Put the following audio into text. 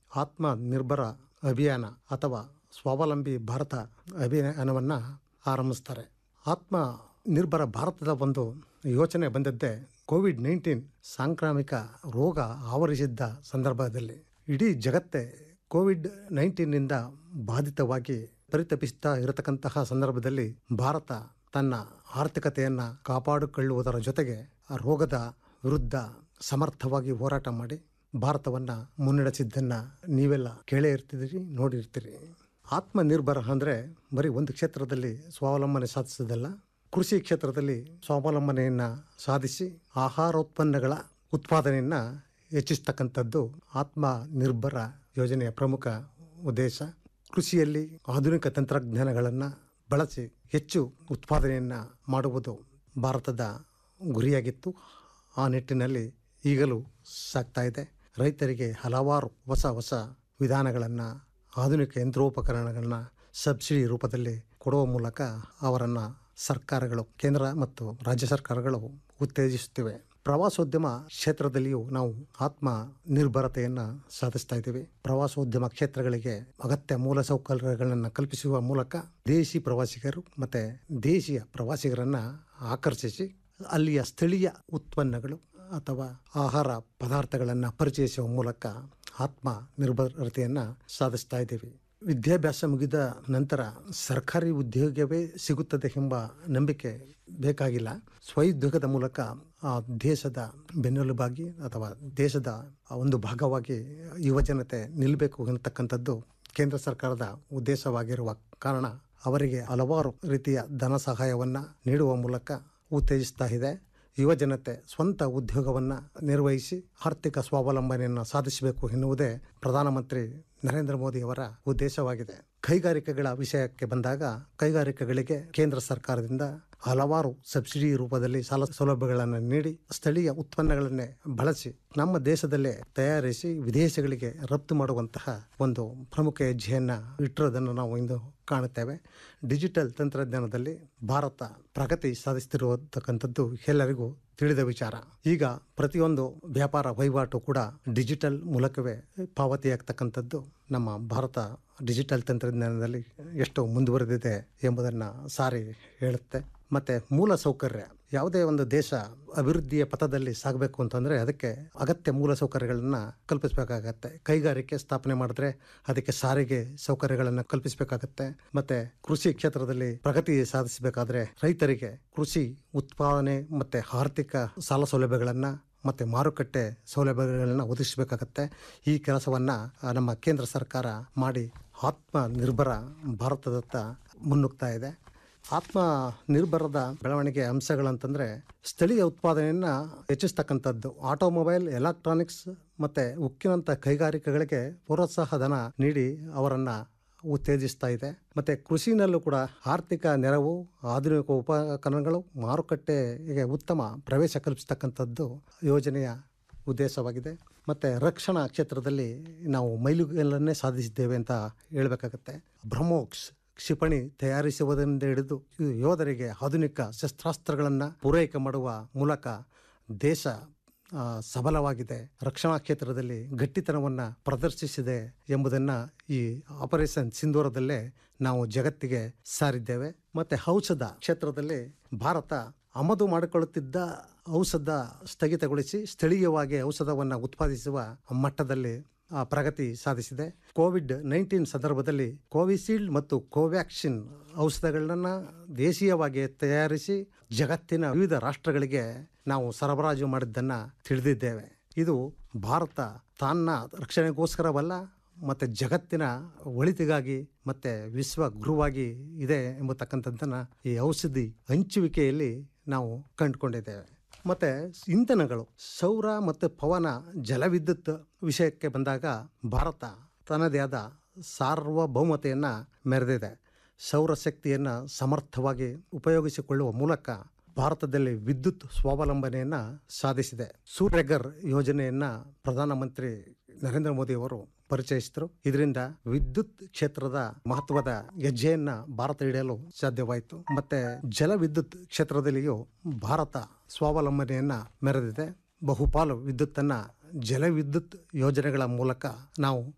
ಆತ್ಮ ನಿರ್ಭರ ಅಭಿಯಾನ ಅಥವಾ ಸ್ವಾವಲಂಬಿ ಭಾರತ ಅಭಿಯಾನವನ್ನು ಆರಂಭಿಸ್ತಾರೆ ಆತ್ಮ ನಿರ್ಭರ ಭಾರತದ ಒಂದು ಯೋಚನೆ ಬಂದದ್ದೇ ಕೋವಿಡ್ ನೈನ್ಟೀನ್ ಸಾಂಕ್ರಾಮಿಕ ರೋಗ ಆವರಿಸಿದ್ದ ಸಂದರ್ಭದಲ್ಲಿ ಇಡೀ ಜಗತ್ತೇ ಕೋವಿಡ್ ನೈನ್ಟೀನ್ನಿಂದ ಬಾಧಿತವಾಗಿ ಪರಿತಪಿಸ್ತಾ ಇರತಕ್ಕಂತಹ ಸಂದರ್ಭದಲ್ಲಿ ಭಾರತ ತನ್ನ ಆರ್ಥಿಕತೆಯನ್ನು ಕಾಪಾಡಿಕೊಳ್ಳುವುದರ ಜೊತೆಗೆ ಆ ರೋಗದ ವಿರುದ್ಧ ಸಮರ್ಥವಾಗಿ ಹೋರಾಟ ಮಾಡಿ ಭಾರತವನ್ನು ಮುನ್ನಡೆಸಿದ್ದನ್ನು ನೀವೆಲ್ಲ ಕೇಳೇ ಇರ್ತಿದ್ದೀರಿ ನೋಡಿರ್ತೀರಿ ಆತ್ಮನಿರ್ಭರ ಅಂದರೆ ಬರೀ ಒಂದು ಕ್ಷೇತ್ರದಲ್ಲಿ ಸ್ವಾವಲಂಬನೆ ಸಾಧಿಸೋದಲ್ಲ ಕೃಷಿ ಕ್ಷೇತ್ರದಲ್ಲಿ ಸ್ವಾವಲಂಬನೆಯನ್ನು ಸಾಧಿಸಿ ಆಹಾರೋತ್ಪನ್ನಗಳ ಉತ್ಪಾದನೆಯನ್ನು ಹೆಚ್ಚಿಸ್ತಕ್ಕಂಥದ್ದು ಆತ್ಮ ನಿರ್ಭರ ಯೋಜನೆಯ ಪ್ರಮುಖ ಉದ್ದೇಶ ಕೃಷಿಯಲ್ಲಿ ಆಧುನಿಕ ತಂತ್ರಜ್ಞಾನಗಳನ್ನು ಬಳಸಿ ಹೆಚ್ಚು ಉತ್ಪಾದನೆಯನ್ನು ಮಾಡುವುದು ಭಾರತದ ಗುರಿಯಾಗಿತ್ತು ಆ ನಿಟ್ಟಿನಲ್ಲಿ ಈಗಲೂ ಸಾಗ್ತಾ ಇದೆ ರೈತರಿಗೆ ಹಲವಾರು ಹೊಸ ಹೊಸ ವಿಧಾನಗಳನ್ನು ಆಧುನಿಕ ಯಂತ್ರೋಪಕರಣಗಳನ್ನ ಸಬ್ಸಿಡಿ ರೂಪದಲ್ಲಿ ಕೊಡುವ ಮೂಲಕ ಅವರನ್ನು ಸರ್ಕಾರಗಳು ಕೇಂದ್ರ ಮತ್ತು ರಾಜ್ಯ ಸರ್ಕಾರಗಳು ಉತ್ತೇಜಿಸುತ್ತಿವೆ ಪ್ರವಾಸೋದ್ಯಮ ಕ್ಷೇತ್ರದಲ್ಲಿಯೂ ನಾವು ಆತ್ಮ ನಿರ್ಭರತೆಯನ್ನು ಸಾಧಿಸ್ತಾ ಇದ್ದೀವಿ ಪ್ರವಾಸೋದ್ಯಮ ಕ್ಷೇತ್ರಗಳಿಗೆ ಅಗತ್ಯ ಮೂಲಸೌಕರ್ಯಗಳನ್ನು ಕಲ್ಪಿಸುವ ಮೂಲಕ ದೇಶಿ ಪ್ರವಾಸಿಗರು ಮತ್ತು ದೇಶೀಯ ಪ್ರವಾಸಿಗರನ್ನು ಆಕರ್ಷಿಸಿ ಅಲ್ಲಿಯ ಸ್ಥಳೀಯ ಉತ್ಪನ್ನಗಳು ಅಥವಾ ಆಹಾರ ಪದಾರ್ಥಗಳನ್ನು ಪರಿಚಯಿಸುವ ಮೂಲಕ ಆತ್ಮ ನಿರ್ಭರತೆಯನ್ನು ಸಾಧಿಸ್ತಾ ಇದ್ದೀವಿ ವಿದ್ಯಾಭ್ಯಾಸ ಮುಗಿದ ನಂತರ ಸರ್ಕಾರಿ ಉದ್ಯೋಗವೇ ಸಿಗುತ್ತದೆ ಎಂಬ ನಂಬಿಕೆ ಬೇಕಾಗಿಲ್ಲ ಸ್ವಉದ್ಯೋಗದ ಮೂಲಕ ಆ ದೇಶದ ಬೆನ್ನೆಲುಬಾಗಿ ಅಥವಾ ದೇಶದ ಒಂದು ಭಾಗವಾಗಿ ಯುವಜನತೆ ನಿಲ್ಲಬೇಕು ಎನ್ನತಕ್ಕಂಥದ್ದು ಕೇಂದ್ರ ಸರ್ಕಾರದ ಉದ್ದೇಶವಾಗಿರುವ ಕಾರಣ ಅವರಿಗೆ ಹಲವಾರು ರೀತಿಯ ಧನ ಸಹಾಯವನ್ನು ನೀಡುವ ಮೂಲಕ ಉತ್ತೇಜಿಸ್ತಾ ಇದೆ ಯುವಜನತೆ ಸ್ವಂತ ಉದ್ಯೋಗವನ್ನು ನಿರ್ವಹಿಸಿ ಆರ್ಥಿಕ ಸ್ವಾವಲಂಬನೆಯನ್ನು ಸಾಧಿಸಬೇಕು ಎನ್ನುವುದೇ ಪ್ರಧಾನಮಂತ್ರಿ ನರೇಂದ್ರ ಮೋದಿಯವರ ಉದ್ದೇಶವಾಗಿದೆ ಕೈಗಾರಿಕೆಗಳ ವಿಷಯಕ್ಕೆ ಬಂದಾಗ ಕೈಗಾರಿಕೆಗಳಿಗೆ ಕೇಂದ್ರ ಸರ್ಕಾರದಿಂದ ಹಲವಾರು ಸಬ್ಸಿಡಿ ರೂಪದಲ್ಲಿ ಸಾಲ ಸೌಲಭ್ಯಗಳನ್ನು ನೀಡಿ ಸ್ಥಳೀಯ ಉತ್ಪನ್ನಗಳನ್ನೇ ಬಳಸಿ ನಮ್ಮ ದೇಶದಲ್ಲೇ ತಯಾರಿಸಿ ವಿದೇಶಗಳಿಗೆ ರಫ್ತು ಮಾಡುವಂತಹ ಒಂದು ಪ್ರಮುಖ ಹೆಜ್ಜೆಯನ್ನು ಇಟ್ಟಿರೋದನ್ನು ನಾವು ಇಂದು ಕಾಣುತ್ತೇವೆ ಡಿಜಿಟಲ್ ತಂತ್ರಜ್ಞಾನದಲ್ಲಿ ಭಾರತ ಪ್ರಗತಿ ಸಾಧಿಸುತ್ತಿರುವತಕ್ಕಂಥದ್ದು ಎಲ್ಲರಿಗೂ ತಿಳಿದ ವಿಚಾರ ಈಗ ಪ್ರತಿಯೊಂದು ವ್ಯಾಪಾರ ವಹಿವಾಟು ಕೂಡ ಡಿಜಿಟಲ್ ಮೂಲಕವೇ ಪಾವತಿಯಾಗ್ತಕ್ಕಂಥದ್ದು ನಮ್ಮ ಭಾರತ ಡಿಜಿಟಲ್ ತಂತ್ರಜ್ಞಾನದಲ್ಲಿ ಎಷ್ಟು ಮುಂದುವರೆದಿದೆ ಎಂಬುದನ್ನು ಸಾರಿ ಹೇಳುತ್ತೆ ಮತ್ತು ಮೂಲ ಸೌಕರ್ಯ ಯಾವುದೇ ಒಂದು ದೇಶ ಅಭಿವೃದ್ಧಿಯ ಪಥದಲ್ಲಿ ಸಾಗಬೇಕು ಅಂತಂದರೆ ಅದಕ್ಕೆ ಅಗತ್ಯ ಮೂಲ ಸೌಕರ್ಯಗಳನ್ನು ಕಲ್ಪಿಸಬೇಕಾಗತ್ತೆ ಕೈಗಾರಿಕೆ ಸ್ಥಾಪನೆ ಮಾಡಿದ್ರೆ ಅದಕ್ಕೆ ಸಾರಿಗೆ ಸೌಕರ್ಯಗಳನ್ನು ಕಲ್ಪಿಸಬೇಕಾಗತ್ತೆ ಮತ್ತು ಕೃಷಿ ಕ್ಷೇತ್ರದಲ್ಲಿ ಪ್ರಗತಿ ಸಾಧಿಸಬೇಕಾದ್ರೆ ರೈತರಿಗೆ ಕೃಷಿ ಉತ್ಪಾದನೆ ಮತ್ತು ಆರ್ಥಿಕ ಸಾಲ ಸೌಲಭ್ಯಗಳನ್ನು ಮತ್ತು ಮಾರುಕಟ್ಟೆ ಸೌಲಭ್ಯಗಳನ್ನು ಒದಗಿಸಬೇಕಾಗತ್ತೆ ಈ ಕೆಲಸವನ್ನು ನಮ್ಮ ಕೇಂದ್ರ ಸರ್ಕಾರ ಮಾಡಿ ಆತ್ಮ ನಿರ್ಭರ ಭಾರತದತ್ತ ಮುನ್ನುಗ್ತಾ ಇದೆ ಆತ್ಮ ನಿರ್ಭರದ ಬೆಳವಣಿಗೆ ಅಂಶಗಳಂತಂದರೆ ಸ್ಥಳೀಯ ಉತ್ಪಾದನೆಯನ್ನು ಹೆಚ್ಚಿಸ್ತಕ್ಕಂಥದ್ದು ಆಟೋಮೊಬೈಲ್ ಎಲೆಕ್ಟ್ರಾನಿಕ್ಸ್ ಮತ್ತು ಉಕ್ಕಿನಂಥ ಕೈಗಾರಿಕೆಗಳಿಗೆ ಪ್ರೋತ್ಸಾಹ ಧನ ನೀಡಿ ಅವರನ್ನು ಉತ್ತೇಜಿಸ್ತಾ ಇದೆ ಮತ್ತು ಕೃಷಿನಲ್ಲೂ ಕೂಡ ಆರ್ಥಿಕ ನೆರವು ಆಧುನಿಕ ಉಪಕರಣಗಳು ಮಾರುಕಟ್ಟೆಗೆ ಉತ್ತಮ ಪ್ರವೇಶ ಕಲ್ಪಿಸ್ತಕ್ಕಂಥದ್ದು ಯೋಜನೆಯ ಉದ್ದೇಶವಾಗಿದೆ ಮತ್ತು ರಕ್ಷಣಾ ಕ್ಷೇತ್ರದಲ್ಲಿ ನಾವು ಮೈಲುಗಲ್ಲನ್ನೇ ಸಾಧಿಸಿದ್ದೇವೆ ಅಂತ ಹೇಳಬೇಕಾಗತ್ತೆ ಬ್ರಹ್ಮೋಕ್ಸ್ ಕ್ಷಿಪಣಿ ತಯಾರಿಸುವುದರಿಂದ ಹಿಡಿದು ಯೋಧರಿಗೆ ಆಧುನಿಕ ಶಸ್ತ್ರಾಸ್ತ್ರಗಳನ್ನು ಪೂರೈಕೆ ಮಾಡುವ ಮೂಲಕ ದೇಶ ಆ, ಸಬಲವಾಗಿದೆ ರಕ್ಷಣಾ ಕ್ಷೇತ್ರದಲ್ಲಿ ಗಟ್ಟಿತನವನ್ನು ಪ್ರದರ್ಶಿಸಿದೆ ಎಂಬುದನ್ನು ಈ ಆಪರೇಷನ್ ಸಿಂಧೂರದಲ್ಲೇ ನಾವು ಜಗತ್ತಿಗೆ ಸಾರಿದ್ದೇವೆ ಮತ್ತು ಔಷಧ ಕ್ಷೇತ್ರದಲ್ಲಿ ಭಾರತ ಆಮದು ಮಾಡಿಕೊಳ್ಳುತ್ತಿದ್ದ ಔಷಧ ಸ್ಥಗಿತಗೊಳಿಸಿ ಸ್ಥಳೀಯವಾಗಿ ಔಷಧವನ್ನು ಉತ್ಪಾದಿಸುವ ಮಟ್ಟದಲ್ಲಿ ಆ, ಪ್ರಗತಿ ಸಾಧಿಸಿದೆ ಕೋವಿಡ್ ನೈನ್ಟೀನ್ ಸಂದರ್ಭದಲ್ಲಿ ಕೋವಿಶೀಲ್ಡ್ ಮತ್ತು ಕೋವ್ಯಾಕ್ಸಿನ್ ಔಷಧಗಳನ್ನು ದೇಶೀಯವಾಗಿ ತಯಾರಿಸಿ ಜಗತ್ತಿನ ವಿವಿಧ ರಾಷ್ಟ್ರಗಳಿಗೆ ನಾವು ಸರಬರಾಜು ಮಾಡಿದ್ದನ್ನು ತಿಳಿದಿದ್ದೇವೆ ಇದು ಭಾರತ ತನ್ನ ರಕ್ಷಣೆಗೋಸ್ಕರವಲ್ಲ ಮತ್ತು ಜಗತ್ತಿನ ಒಳಿತಿಗಾಗಿ ಮತ್ತು ವಿಶ್ವ ಗುರುವಾಗಿ ಇದೆ ಎಂಬತಕ್ಕಂಥದ್ದನ್ನು ಈ ಔಷಧಿ ಹಂಚುವಿಕೆಯಲ್ಲಿ ನಾವು ಕಂಡುಕೊಂಡಿದ್ದೇವೆ ಮತ್ತು ಇಂಧನಗಳು ಸೌರ ಮತ್ತು ಪವನ ಜಲವಿದ್ಯುತ್ ವಿಷಯಕ್ಕೆ ಬಂದಾಗ ಭಾರತ ತನ್ನದೇ ಆದ ಸಾರ್ವಭೌಮತೆಯನ್ನು ಮೆರೆದಿದೆ ಸೌರಶಕ್ತಿಯನ್ನು ಸಮರ್ಥವಾಗಿ ಉಪಯೋಗಿಸಿಕೊಳ್ಳುವ ಮೂಲಕ ಭಾರತದಲ್ಲಿ ವಿದ್ಯುತ್ ಸ್ವಾವಲಂಬನೆಯನ್ನು ಸಾಧಿಸಿದೆ ಸೂರ್ಯಗರ್ ಯೋಜನೆಯನ್ನು ಪ್ರಧಾನಮಂತ್ರಿ ನರೇಂದ್ರ ಮೋದಿ ಅವರು ಪರಿಚಯಿಸಿದರು ಇದರಿಂದ ವಿದ್ಯುತ್ ಕ್ಷೇತ್ರದ ಮಹತ್ವದ ಹೆಜ್ಜೆಯನ್ನ ಭಾರತ ಹಿಡಿಯಲು ಸಾಧ್ಯವಾಯಿತು ಮತ್ತೆ ಜಲ ವಿದ್ಯುತ್ ಕ್ಷೇತ್ರದಲ್ಲಿಯೂ ಭಾರತ ಸ್ವಾವಲಂಬನೆಯನ್ನ ಮೆರೆದಿದೆ ಬಹುಪಾಲು ವಿದ್ಯುತ್ತನ್ನ ಜಲವಿದ್ಯುತ್ ಯೋಜನೆಗಳ ಮೂಲಕ ನಾವು